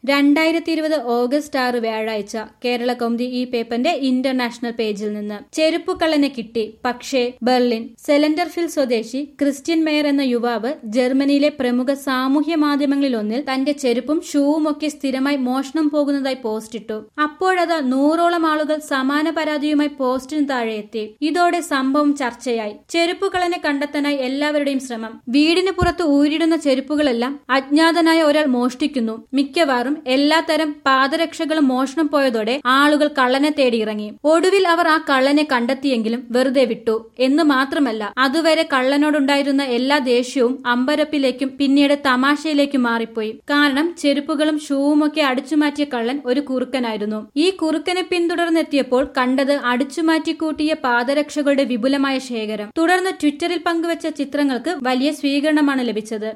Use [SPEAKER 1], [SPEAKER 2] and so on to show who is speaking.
[SPEAKER 1] രണ്ടായിരത്തി ഇരുപത് ഓഗസ്റ്റ് ആറ് വ്യാഴാഴ്ച കേരള കൗമുദി ഈ പേപ്പറിന്റെ ഇന്റർനാഷണൽ പേജിൽ നിന്ന് ചെരുപ്പുകള്ളനെ കിട്ടി പക്ഷേ ബെർലിൻ സെലൻഡർഫിൽ സ്വദേശി ക്രിസ്ത്യൻ മേയർ എന്ന യുവാവ് ജർമ്മനിയിലെ പ്രമുഖ സാമൂഹ്യ മാധ്യമങ്ങളിലൊന്നിൽ തന്റെ ചെരുപ്പും ഷൂവും ഒക്കെ സ്ഥിരമായി മോഷണം പോകുന്നതായി പോസ്റ്റിട്ടു അപ്പോഴത് നൂറോളം ആളുകൾ സമാന പരാതിയുമായി പോസ്റ്റിന് താഴെ എത്തി ഇതോടെ സംഭവം ചർച്ചയായി ചെരുപ്പുകളനെ കണ്ടെത്താനായി എല്ലാവരുടെയും ശ്രമം വീടിന് പുറത്ത് ഊരിടുന്ന ചെരുപ്പുകളെല്ലാം അജ്ഞാതനായ ഒരാൾ മോഷ്ടിക്കുന്നു മിക്കവാറും എല്ലാത്തരം പാദരക്ഷകളും മോഷണം പോയതോടെ ആളുകൾ കള്ളനെ തേടിയിറങ്ങി ഒടുവിൽ അവർ ആ കള്ളനെ കണ്ടെത്തിയെങ്കിലും വെറുതെ വിട്ടു എന്ന് മാത്രമല്ല അതുവരെ കള്ളനോടുണ്ടായിരുന്ന എല്ലാ ദേഷ്യവും അമ്പരപ്പിലേക്കും പിന്നീട് തമാശയിലേക്കും മാറിപ്പോയി കാരണം ചെരുപ്പുകളും ഷൂവുമൊക്കെ അടിച്ചുമാറ്റിയ കള്ളൻ ഒരു കുറുക്കനായിരുന്നു ഈ കുറുക്കനെ പിന്തുടർന്നെത്തിയപ്പോൾ കണ്ടത് അടിച്ചുമാറ്റി കൂട്ടിയ പാദരക്ഷകളുടെ വിപുലമായ ശേഖരം തുടർന്ന് ട്വിറ്ററിൽ പങ്കുവച്ച ചിത്രങ്ങൾക്ക് വലിയ സ്വീകരണമാണ് ലഭിച്ചത്